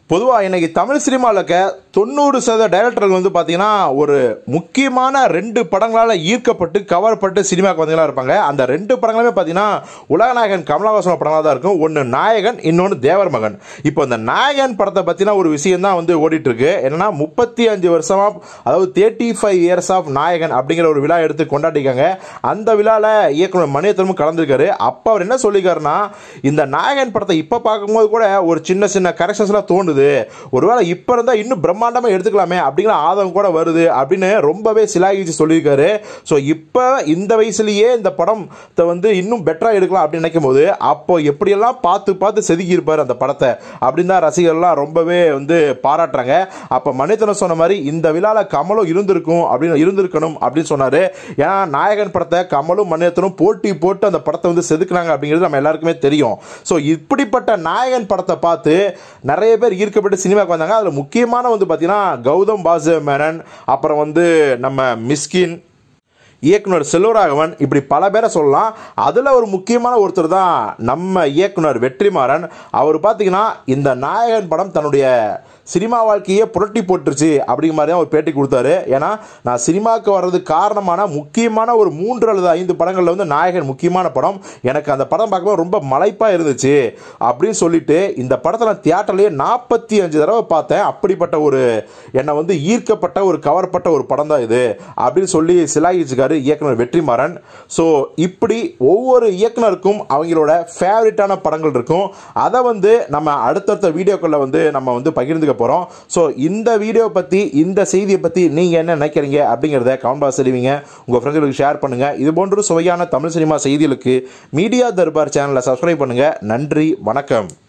பொதுவாக இன்னைக்கு தமிழ் சினிமாவில் இருக்க தொண்ணூறு சதவீத டைரக்டர்கள் வந்து பார்த்தீங்கன்னா ஒரு முக்கியமான ரெண்டு படங்களால் ஈர்க்கப்பட்டு கவரப்பட்டு சினிமாவுக்கு வந்தீங்களா இருப்பாங்க அந்த ரெண்டு படங்களுமே பார்த்தீங்கன்னா உலகநாயகன் கமலஹாசன் படங்களாக தான் இருக்கும் ஒன்று நாயகன் இன்னொன்று தேவர் மகன் இப்போ இந்த நாயகன் படத்தை பற்றின ஒரு விஷயம் தான் வந்து ஓடிட்டு இருக்கு என்னன்னா முப்பத்தி அஞ்சு வருஷமா அதாவது தேர்ட்டி ஃபைவ் இயர்ஸ் ஆஃப் நாயகன் அப்படிங்கிற ஒரு விழா எடுத்து கொண்டாடிக்காங்க அந்த விழாவில் இயக்குனர் மணியத்தனமும் கலந்துருக்காரு அப்போ அவர் என்ன சொல்லியிருக்காருன்னா இந்த நாயகன் படத்தை இப்போ பார்க்கும்போது கூட ஒரு சின்ன சின்ன கரெக்ஷன்ஸ்லாம் தோணுது ஒருவேளை இப்போ இருந்தால் இன்னும் பிரம்மாண்டமாக எடுத்துக்கலாமே அப்படிங்கிற ஆதங்கம் கூட வருது அப்படின்னு ரொம்பவே சிலாகிச்சு சொல்லியிருக்காரு ஸோ இப்போ இந்த வயசுலயே இந்த படத்தை வந்து இன்னும் பெட்டராக எடுக்கலாம் அப்படின்னு நினைக்கும் போது அப்போ எப்படியெல்லாம் பார்த்து பார்த்து செதுக்கி இருப்பார் அந்த படத்தை அப்படின்னு தான் ரசிகர்லாம் ரொம்பவே வந்து பாராட்டுறாங்க அப்போ மணித்தனம் சொன்ன மாதிரி இந்த விழாவில் கமலும் இருந்திருக்கும் அப்படின்னு இருந்திருக்கணும் அப்படின்னு சொன்னார் ஏன்னா நாயகன் படத்தை கமலும் மணிரத்னும் போட்டி போட்டு அந்த படத்தை வந்து செதுக்குனாங்க அப்படிங்கிறது நம்ம எல்லாருக்குமே தெரியும் ஸோ இப்படிப்பட்ட நாயகன் படத்தை பார்த்து நிறைய பேர் ஈர்க்கப்பட்டு சினிமாவுக்கு வந்தாங்க அதில் முக்கியமான வந்து பார்த்தீங்கன்னா கௌதம் பாசு மேனன் அப்புறம் வந்து நம்ம மிஸ்கின் இயக்குனர் செல்வராகவன் இப்படி பல பேரை சொல்லலாம் அதில் ஒரு முக்கியமான ஒருத்தர் தான் நம்ம இயக்குனர் வெற்றிமாறன் அவர் பார்த்தீங்கன்னா இந்த நாயகன் படம் தன்னுடைய சினிமா வாழ்க்கையே புரட்டி போட்டுருச்சு அப்படிங்கிற மாதிரி தான் ஒரு பேட்டி கொடுத்தாரு ஏன்னா நான் சினிமாவுக்கு வர்றதுக்கு காரணமான முக்கியமான ஒரு மூன்று அல்லது ஐந்து படங்களில் வந்து நாயகன் முக்கியமான படம் எனக்கு அந்த படம் பார்க்கும்போது ரொம்ப மலைப்பாக இருந்துச்சு அப்படின்னு சொல்லிட்டு இந்த படத்தை நான் தியேட்டர்லேயே நாற்பத்தி அஞ்சு தடவை பார்த்தேன் அப்படிப்பட்ட ஒரு என்னை வந்து ஈர்க்கப்பட்ட ஒரு கவரப்பட்ட ஒரு படம் தான் இது அப்படின்னு சொல்லி சிலாகிச்சிருக்காரு இயக்குனர் வெற்றிமாறன் ஸோ இப்படி ஒவ்வொரு இயக்குனருக்கும் அவங்களோட ஃபேவரட்டான படங்கள் இருக்கும் அதை வந்து நம்ம அடுத்தடுத்த வீடியோக்களில் வந்து நம்ம வந்து பகிர்ந்துக்க போகிறோம் ஸோ இந்த வீடியோ பற்றி இந்த செய்தியை பற்றி நீங்கள் என்ன நினைக்கிறீங்க அப்படிங்கிறத கமெண்ட் பாக்ஸ் தெரிவிங்க உங்கள் ஃப்ரெண்ட்களுக்கு ஷேர் பண்ணுங்கள் இது போன்ற சுவையான தமிழ் சினிமா செய்திகளுக்கு மீடியா தர்பார் சேனலை சப்ஸ்கிரைப் பண்ணுங்கள் நன்றி வணக்கம்